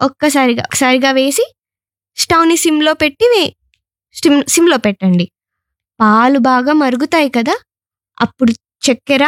ఒక్కసారిగా ఒకసారిగా వేసి స్టవ్ని సిమ్లో పెట్టి వే సిమ్ సిమ్లో పెట్టండి పాలు బాగా మరుగుతాయి కదా అప్పుడు చక్కెర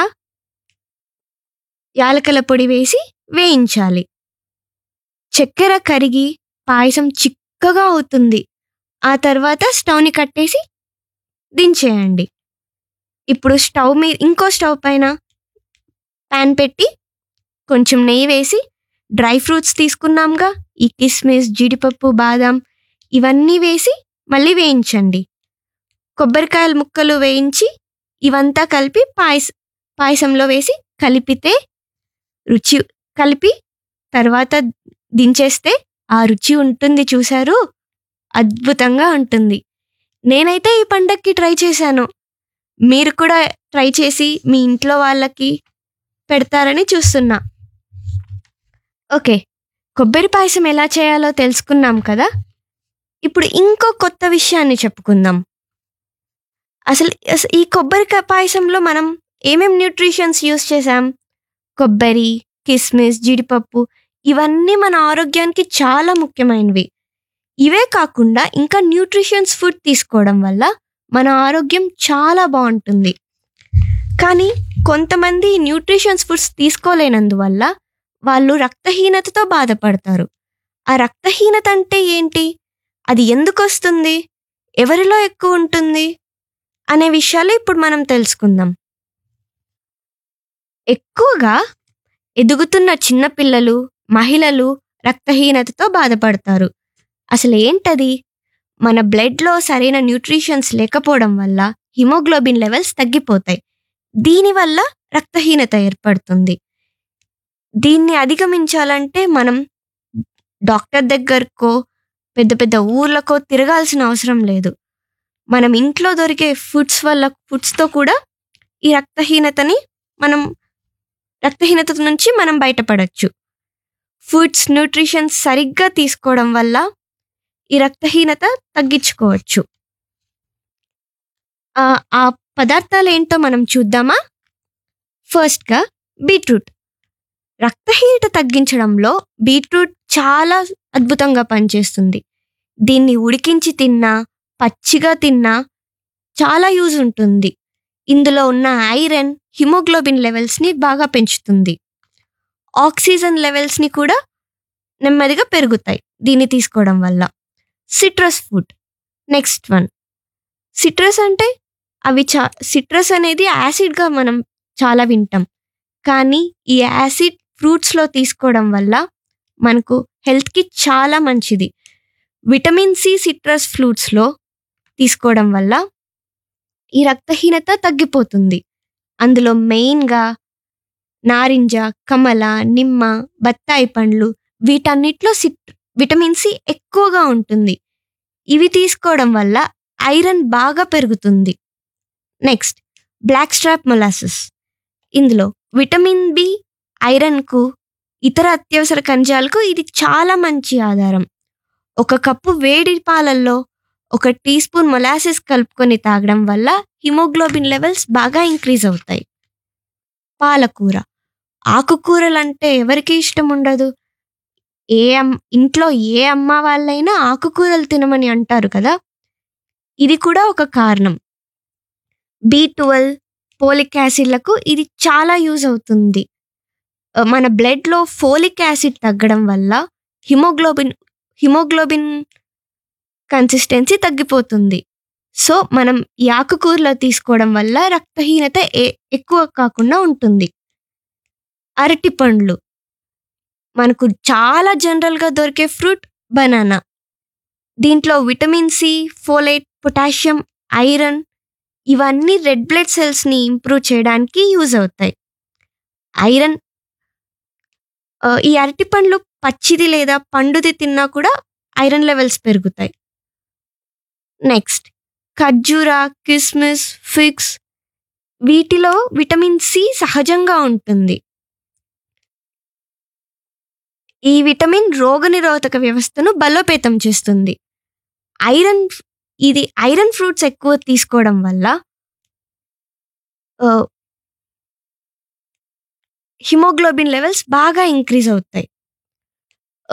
యాలకల పొడి వేసి వేయించాలి చక్కెర కరిగి పాయసం చిక్కగా అవుతుంది ఆ తర్వాత స్టవ్ని కట్టేసి దించేయండి ఇప్పుడు స్టవ్ మీద ఇంకో స్టవ్ పైన ప్యాన్ పెట్టి కొంచెం నెయ్యి వేసి డ్రై ఫ్రూట్స్ తీసుకున్నాంగా ఈ కిస్మిస్ జీడిపప్పు బాదాం ఇవన్నీ వేసి మళ్ళీ వేయించండి కొబ్బరికాయల ముక్కలు వేయించి ఇవంతా కలిపి పాయస పాయసంలో వేసి కలిపితే రుచి కలిపి తర్వాత దించేస్తే ఆ రుచి ఉంటుంది చూశారు అద్భుతంగా ఉంటుంది నేనైతే ఈ పండక్కి ట్రై చేశాను మీరు కూడా ట్రై చేసి మీ ఇంట్లో వాళ్ళకి పెడతారని చూస్తున్నా ఓకే కొబ్బరి పాయసం ఎలా చేయాలో తెలుసుకున్నాం కదా ఇప్పుడు ఇంకో కొత్త విషయాన్ని చెప్పుకుందాం అసలు అస- ఈ కొబ్బరి క- పాయసంలో మనం ఏమేం న్యూట్రిషన్స్ యూస్ చేసాం కొబ్బరి కిస్మిస్ జీడిపప్పు ఇవన్నీ మన ఆరోగ్యానికి చాలా ముఖ్యమైనవి ఇవే కాకుండా ఇంకా న్యూట్రిషన్స్ ఫుడ్ తీసుకోవడం వల్ల మన ఆరోగ్యం చాలా బాగుంటుంది కానీ కొంతమంది న్యూట్రిషన్స్ ఫుడ్స్ తీసుకోలేనందువల్ల వాళ్ళు రక్తహీనతతో బాధపడతారు ఆ రక్తహీనత అంటే ఏంటి అది ఎందుకు వస్తుంది ఎవరిలో ఎక్కువ ఉంటుంది అనే విషయాలు ఇప్పుడు మనం తెలుసుకుందాం ఎక్కువగా ఎదుగుతున్న చిన్నపిల్లలు మహిళలు రక్తహీనతతో బాధపడతారు అసలు ఏంటది మన బ్లడ్లో సరైన న్యూట్రిషన్స్ లేకపోవడం వల్ల హిమోగ్లోబిన్ లెవెల్స్ తగ్గిపోతాయి దీనివల్ల రక్తహీనత ఏర్పడుతుంది దీన్ని అధిగమించాలంటే మనం డాక్టర్ దగ్గరకో పెద్ద పెద్ద ఊర్లకో తిరగాల్సిన అవసరం లేదు మనం ఇంట్లో దొరికే ఫుడ్స్ వల్ల ఫుడ్స్తో కూడా ఈ రక్తహీనతని మనం రక్తహీనత నుంచి మనం బయటపడచ్చు ఫుడ్స్ న్యూట్రిషన్స్ సరిగ్గా తీసుకోవడం వల్ల ఈ రక్తహీనత తగ్గించుకోవచ్చు ఆ ఆ పదార్థాలు ఏంటో మనం చూద్దామా ఫస్ట్గా బీట్రూట్ రక్తహీనత తగ్గించడంలో బీట్రూట్ చాలా అద్భుతంగా పనిచేస్తుంది దీన్ని ఉడికించి తిన్నా పచ్చిగా తిన్నా చాలా యూజ్ ఉంటుంది ఇందులో ఉన్న ఐరన్ హిమోగ్లోబిన్ లెవెల్స్ని బాగా పెంచుతుంది ఆక్సిజన్ లెవెల్స్ని కూడా నెమ్మదిగా పెరుగుతాయి దీన్ని తీసుకోవడం వల్ల citrus food next one citrus అంటే అవి చా సిట్రస్ అనేది యాసిడ్గా మనం చాలా వింటాం కానీ ఈ యాసిడ్ ఫ్రూట్స్లో తీసుకోవడం వల్ల మనకు హెల్త్కి చాలా మంచిది విటమిన్ సి సిట్రస్ ఫ్రూట్స్లో తీసుకోవడం వల్ల ఈ రక్తహీనత తగ్గిపోతుంది అందులో మెయిన్గా నారింజ కమల నిమ్మ బత్తాయి పండ్లు వీటన్నిటిలో సిట్ విటమిన్ సి ఎక్కువగా ఉంటుంది ఇవి తీసుకోవడం వల్ల ఐరన్ బాగా పెరుగుతుంది నెక్స్ట్ బ్లాక్ స్ట్రాప్ మొలాసెస్ ఇందులో విటమిన్ బి ఐరన్కు ఇతర అత్యవసర ఖనిజాలకు ఇది చాలా మంచి ఆధారం ఒక కప్పు వేడి పాలల్లో ఒక టీ స్పూన్ మొలాసిస్ కలుపుకొని తాగడం వల్ల హిమోగ్లోబిన్ లెవెల్స్ బాగా ఇంక్రీజ్ అవుతాయి పాలకూర ఆకుకూరలు అంటే ఎవరికి ఇష్టం ఉండదు ఏ అమ్ ఇంట్లో ఏ అమ్మ వాళ్ళైనా ఆకుకూరలు తినమని అంటారు కదా ఇది కూడా ఒక కారణం బి ట్వెల్వ్ పోలిక్ యాసిడ్లకు ఇది చాలా యూజ్ అవుతుంది ఆ, మన బ్లడ్లో ఫోలిక్ యాసిడ్ తగ్గడం వల్ల హిమోగ్లోబిన్ హిమోగ్లోబిన్ కన్సిస్టెన్సీ తగ్గిపోతుంది సో మనం ఈ ఆకుకూరలు తీసుకోవడం వల్ల రక్తహీనత ఏ- ఎక్కువ కాకుండా ఉంటుంది అరటి పండ్లు మనకు చాలా జనరల్గా దొరికే ఫ్రూట్ బనానా దీంట్లో vitamin C folate potassium iron ఇవన్నీ రెడ్ బ్లడ్ సెల్స్ని ఇంప్రూవ్ చేయడానికి యూజ్ అవుతాయి ఐరన్ ఆ, ఈ అరటి పండ్లు పచ్చిది లేదా పండుది తిన్నా కూడా ఐరన్ లెవెల్స్ పెరుగుతాయి నెక్స్ట్ ఖర్జూరా కిస్మిస్ ఫిగ్స్ వీటిలో విటమిన్ సి సహజంగా ఉంటుంది ఈ విటమిన్ రోగనిరోధక వ్యవస్థను బలోపేతం చేస్తుంది ఐరన్ ఇది ఐరన్ ఫ్రూట్స్ ఎక్కువ తీసుకోవడం వల్ల ఆ, హిమోగ్లోబిన్ లెవెల్స్ బాగా ఇంక్రీజ్ అవుతాయి